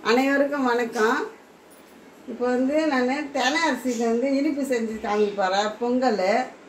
அனைவருக்கும் வணக்கம் இப்போ வந்து நான் தெனை அரிசிக்கு வந்து இனிப்பு செஞ்சு காமிக்க போகிறேன் பொங்கல்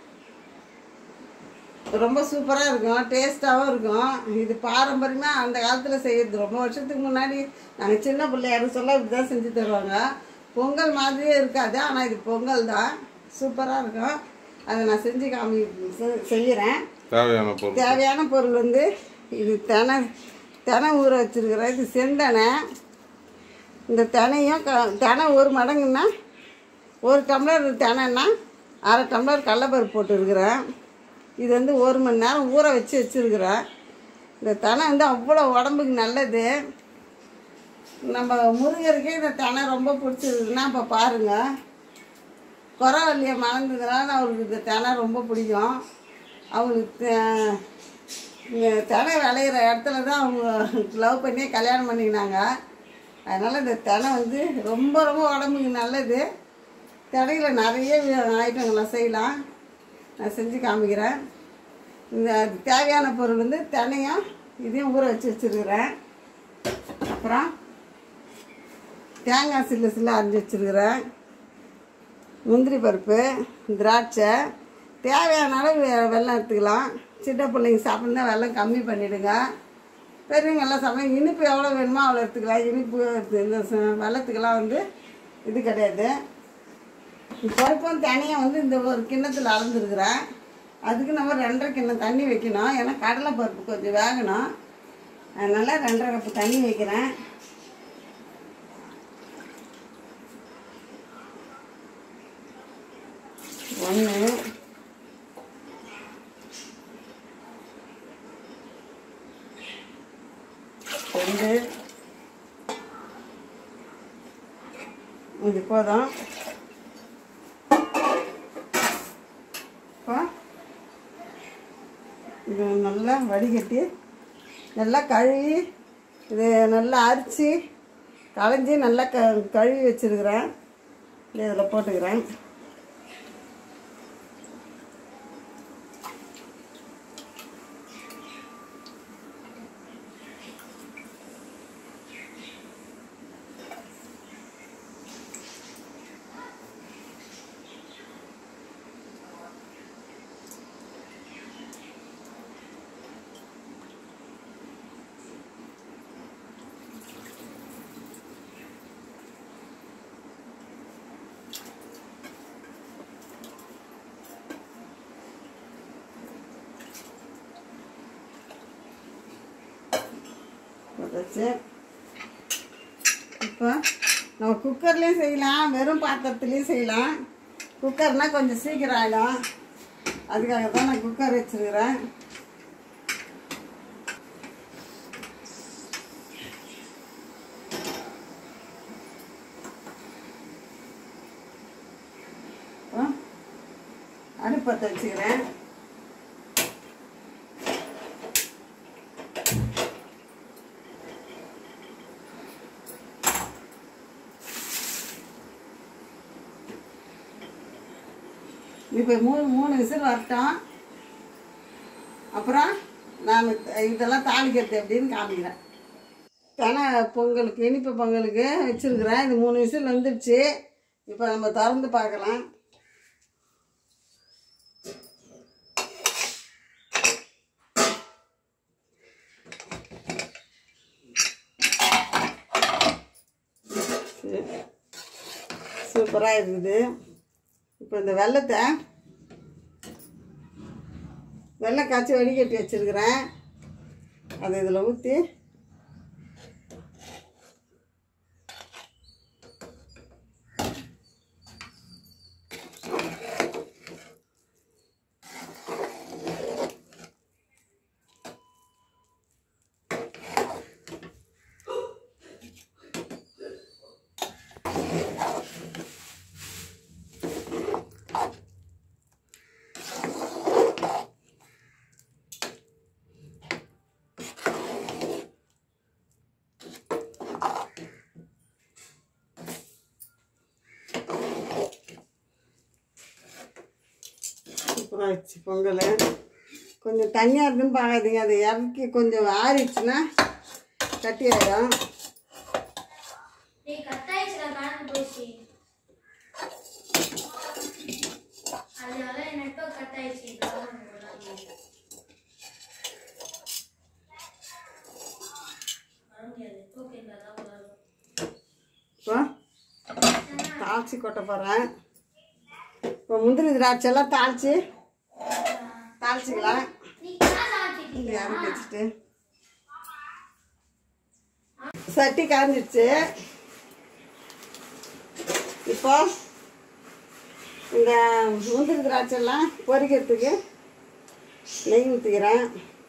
ரொம்ப சூப்பராக இருக்கும் டேஸ்ட்டாகவும் இருக்கும் இது பாரம்பரியமாக அந்த காலத்தில் செய்யறது ரொம்ப வருஷத்துக்கு முன்னாடி நாங்கள் சின்ன பிள்ளையாரு சொல்ல இப்படி தான் செஞ்சு தருவாங்க பொங்கல் மாதிரியே இருக்காது ஆனால் இது பொங்கல் தான் சூப்பராக இருக்கும் அதை நான் செஞ்சு காமி செ- செய்கிறேன் தேவையான பொருள் தேவையான பொருள் வந்து இது தெனை தெனை ஊற வச்சிருக்கிறேன் இது செந்தனை இந்த தினையும் க தெனை ஒரு மடங்குன்னா ஒரு டம்ளர் தெனைன்னா அரை டம்ளர் கடலப்பருப்பு போட்டுருக்குறேன் இது வந்து ஒரு மணி நேரம் ஊற வச்சு வச்சுருக்குறேன் இந்த தெனை வந்து அவ்வளோ உடம்புக்கு நல்லது நம்ம முருகருக்கே இந்த தெனை ரொம்ப பிடிச்சிருக்குன்னா இப்போ பாருங்கள் குறவல்லியை மறந்ததுனால அவருக்கு இந்த தெனை ரொம்ப பிடிக்கும் அவங்களுக்கு தெ- இங்க தெனை விளையிற இடத்துல தான் அவங்க லவ் பண்ணி கல்யாணம் பண்ணிக்கினாங்க அதனால் இந்த தெனை வந்து ரொம்ப ரொம்ப உடம்புக்கு நல்லது தினையில் நிறைய ஐட்டங்கள்லாம் செய்யலாம் நான் செஞ்சு காமிக்கிறேன் இந்த அதுக்கு தேவையான பொருள் வந்து தெனையும் இதையும் ஊற வச்சு வச்சுருக்கிறேன் அப்புறம் தேங்காய் சில்லு சில்லு அரைஞ்சி வச்சுருக்கிறேன் முந்திரி பருப்பு திராட்சை தேவையான அளவு வெ- வெல்லம் எடுத்துக்கலாம் சின்ன பிள்ளைங்க சாப்பிட்னா வெல்லம் கம்மி பண்ணிவிடுங்க பெரியவங்க எல்லாம் சாப்பிட இனிப்பு எவ்வளோ வேணுமோ அவ்வளோ எடுத்துக்கலாம் இனிப்பு எடுத்து- இந்த ச- வெல்லத்துக்கெல்லாம் வந்து இது கிடையாது பருப்பும் தனியாக வந்து இந்த ஒரு கிண்ணத்தில் அளந்துருக்குறேன் அதுக்கு நம்ம ரெண்டரை கிண்ணம் தண்ணி வைக்கணும் ஏன்னா கடலை பருப்பு கொஞ்சம் வேகணும் அதனால் ரெண்டரை கப்பு தண்ணி வைக்கிறேன் ஒன்று ரெண்டு இது போதும் இப்போ இது நல்லா வடிகட்டி நல்லா கழுவி இது நல்லா அரிச்சு களைஞ்சி நல்லா க கழுவி வச்சுருக்கிறேன் இதில் போட்டுக்கிறேன் போட்டாச்சு இப்போ நம்ம குக்கர்லேயும் செய்யலாம் வெறும் பாத்திரத்துலேயும் செய்யலாம் குக்கர்னால் கொஞ்சம் சீக்கிரம் ஆகிடும் அதுக்காக தான் நான் குக்கர் வச்சுருக்கிறேன் இப்போ அடுப்பத்தை வச்சுக்கிறேன் இப்போ மூணு மூணு விசில் வரட்டும் அப்புறம் நான் இதெல்லாம் தாளிக்கிறது எப்படின்னு காமிக்கிறேன் தெனை பொங்கலுக்கு இனிப்பு பொங்கலுக்கு வச்சுருக்குறேன் இது மூணு விசில் வந்துடுச்சு இப்போ நம்ம திறந்து பார்க்கலாம் சூப்பராக இருக்குது இப்போ இந்த வெள்ளத்தை வெள்ளை காய்ச்சி வடிகட்டி வச்சுருக்கிறேன் அதை இதில் ஊற்றி சூப்பராக வச்சு பொங்கல் கொஞ்சம் தண்ணியாக இருக்குன்னு பார்க்காதீங்க அதை இறக்கி கொஞ்சம் ஆறிடுச்சுன்னா கட்டி ஆகிடும் தாளிச்சு கொட்ட போகிறேன் இப்போ முந்திரி திராட்சை எல்லாம் தாளிச்சு தாளிச்சிக்கலாம் இங்கே இறக்கி வச்சுட்டு சட்டி காஞ்சிடுச்சு இப்போ இந்த முந்திரி திராட்சை எல்லாம் பொரிக்கிறதுக்கு நெய் ஊற்றிக்கிறேன்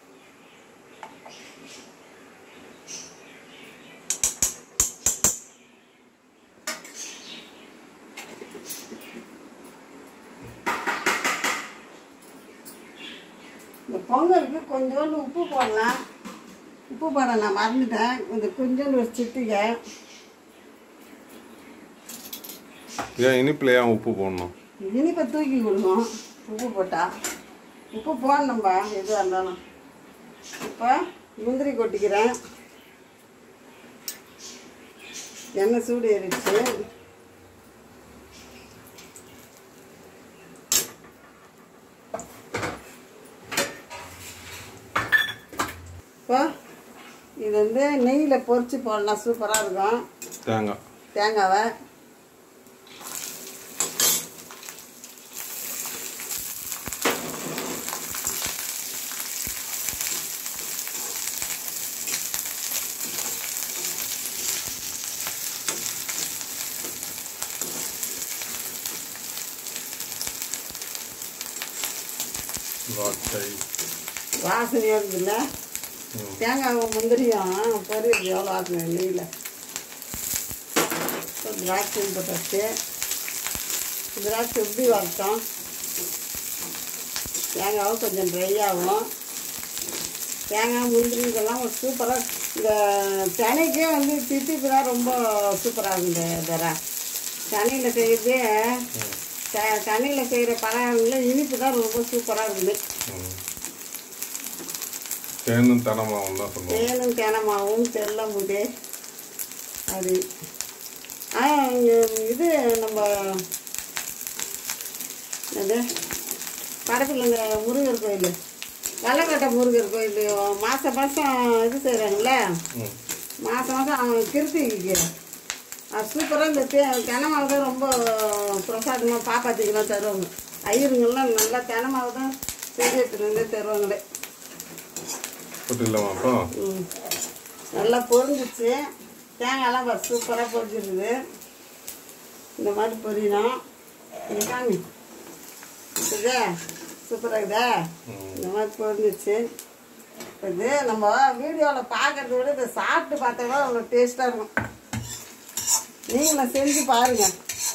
இந்த பொங்கலுக்கு கொஞ்சோண்டு உப்பு போடலாம் உப்பு போட நான் மறந்துட்டேன் இந்த கொஞ்சோண்டு ஒரு சிட்டிகை ஏன் இனிப்பில் ஏன் உப்பு போடணும் இனிப்பை தூக்கி விடணும் உப்பு போட்டா உப்பு போடணும்பா எதுவாக இருந்தாலும் இப்போ முந்திரி கொட்டிக்கிறேன் எண்ணெய் சூடு ஏறிடுச்சு இப்போ இது வந்து நெய்யில் பொரிச்சு போடலாம் சூப்பராக இருக்கும் தேங்காய் தேங்காவை திராட்சை வாசனையாக இருக்குதுல்ல ம். தேங்காய் முந்திரியும் பொரியுது எவ்வளோ வாசனை நெய்யில் இப்போ திராட்சையும் போட்டாச்சு திராட்சை எப்படி வரட்டும் தேங்காவும் கொஞ்சம் ட்ரை ஆகும் தேங்காய் முந்திரி இதெல்லாம் சூப்பராக இந்த தினைக்கே வந்து தித்திப்பு தான் ரொம்ப சூப்பராக இருக்குது தர தண்ணியில் செய்யறதே த தண்ணியில் செய்கிற பலகாரங்களில் இனிப்பு தான் ரொம்ப சூப்பராக இருக்குது ம். தேனும் தனமாவும் தான் சொல்லுவாங்க தேனும் தேனமாவும் தெல்லமுதே அது ஆ இங்க இது நம்ம அது படத்தில் இந்த முருகர் கோயில் வல்லக்கட்டை முருகர் கோயில் மாதம் மாதம் இது செய்கிறாங்கல்ல ம் மாதம் மாதம் அவங்க கிருத்திக்கு அது சூப்பராக இந்த தே தெனமாவு தான் ரொம்ப பிரசாதமாக பாப்பாத்திக்கெல்லாம் தருவாங்க ஐயருங்கெல்லாம் நல்லா தெனமாவு தான் செஞ்சு எடுத்துட்டு வந்து தருவாங்களே போட்டுக்கலாமா அப்போ ம். நல்லா பொரிஞ்சிச்சு தேங்காயெல்லாம் பாரு சூப்பராக பொரிஞ்சிருக்குது இந்த மாதிரி பொரியணும் இங்க காமி இருக்குதா சூப்பராக இருக்குதா ம். இந்த மாதிரி பொரிஞ்சிச்சு இது நம்ம வீடியோவில் பார்க்கறத விட இதை சாப்பிட்டு பார்த்தா தான் அவ்வளோ டேஸ்ட்டாக இருக்கும் நீங்களும் செஞ்சு பாருங்கள்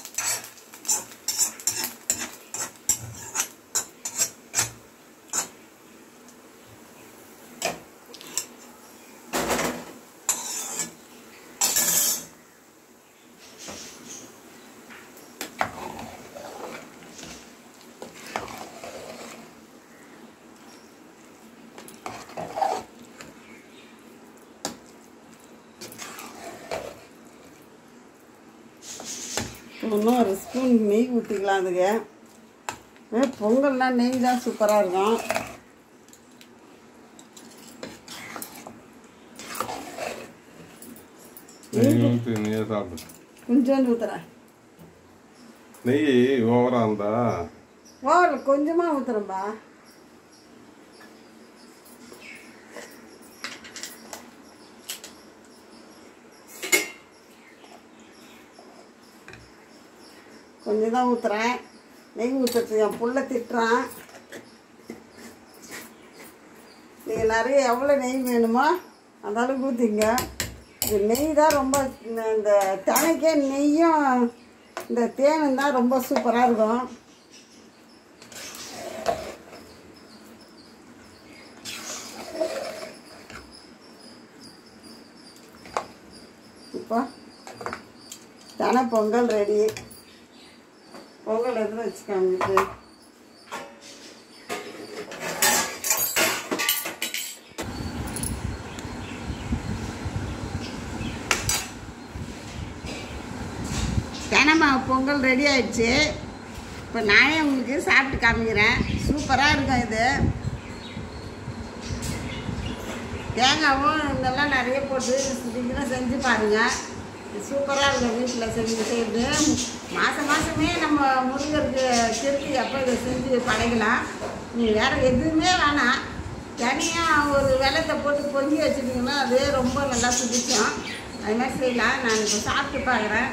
இன்னும் ஒரு ஸ்பூன் நெய் ஊற்றிக்கலாம் அதுக்கு ஏ, பொங்கல்னா நெய் தான் சூப்பராக இருக்கும் நெய் ஊற்றி நெய்யை சாப்பிடு கொஞ்சோண்டு ஊற்றுறேன் நெய் ஓவராக இருந்தா ஓவர் கொஞ்சமாக ஊற்றுறேன்பா கொஞ்சம் தான் ஊற்றுறேன் நெய் ஊற்றுறதுக்கு என் புள்ள திட்டுறான் நீங்கள் நிறைய எவ்வளோ நெய் வேணுமோ அந்த அளவுக்கு ஊற்றிங்க இது நெய் தான் ரொம்ப இந்த- இந்த தனைக்கே நெய்யும் இந்த தேனும் தான் ரொம்ப சூப்பராக இருக்கும் இப்போ தனை பொங்கல் ரெடி பொங்கல் எதில் வச்சுக்காங்க தினமா பொங்கல் ரெடி ஆயிடுச்சு இப்போ நானே உங்களுக்கு சாப்பிட்டு காமிக்கிறேன் சூப்பராக இருக்கும் இது தேங்காவும் இதெல்லாம் நிறைய போட்டு நீங்களும் செஞ்சு பாருங்கள் சூப்பராக இருக்கும் வீட்டில் செஞ்சு செய்யுது மாதம் மாதமே நம்ம முருகருக்கு திருப்பி எப்போ இதை செஞ்சு படைக்கலாம் நீ வேறு எதுவுமே வேணாம் தனியாக ஒரு வெள்ளத்தை போட்டு பொங்கி வச்சுட்டிங்கன்னா அது ரொம்ப நல்லா பிடிக்கும் அது மாதிரி செய்யலாம் நான் இப்போ சாப்பிட்டு பார்க்குறேன்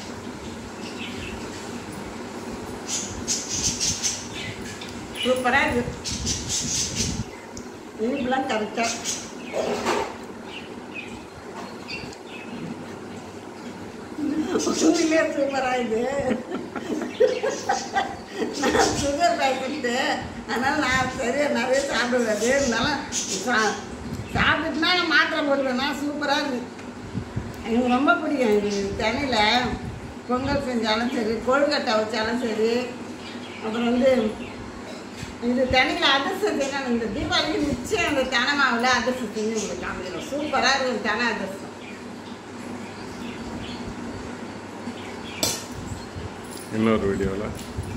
சூப்பராக இருக்குது இனிப்புலாம் கரெக்டாக உண்மையிலே சூப்பராக இது நான் சுகர் பேஷண்ட்டு அதனால் நான் சரியாக நிறைய சாப்பிடுவேன் இருந்தாலும் சா சாப்பிட்டுட்டுனா நான் மாத்திரை போடுவேன் நான் சூப்பராக இருக்குது எனக்கு ரொம்ப பிடிக்கும் இது தண்ணியில் பொங்கல் செஞ்சாலும் சரி கொழுக்கட்டை வச்சாலும் சரி அப்புறம் வந்து இது தண்ணியில் அதிர்ஷ்டம் செய்யணும் இந்த தீபாவளிக்கு நிச்சயம் அந்த தெனை மாவில் அதிர்ஷ்டம் செஞ்சு உங்களுக்கு காமிக்கிறோம் சூப்பராக இருக்கும் தெனை அதிர்ஷ்டம் இன்னொரு வீடியோவில்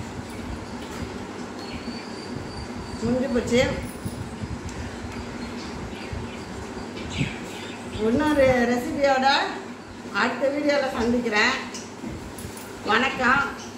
முடிஞ்சு போச்சு இன்னொரு ரெசிபியோட அடுத்த வீடியோவில் சந்திக்கிறேன் வணக்கம்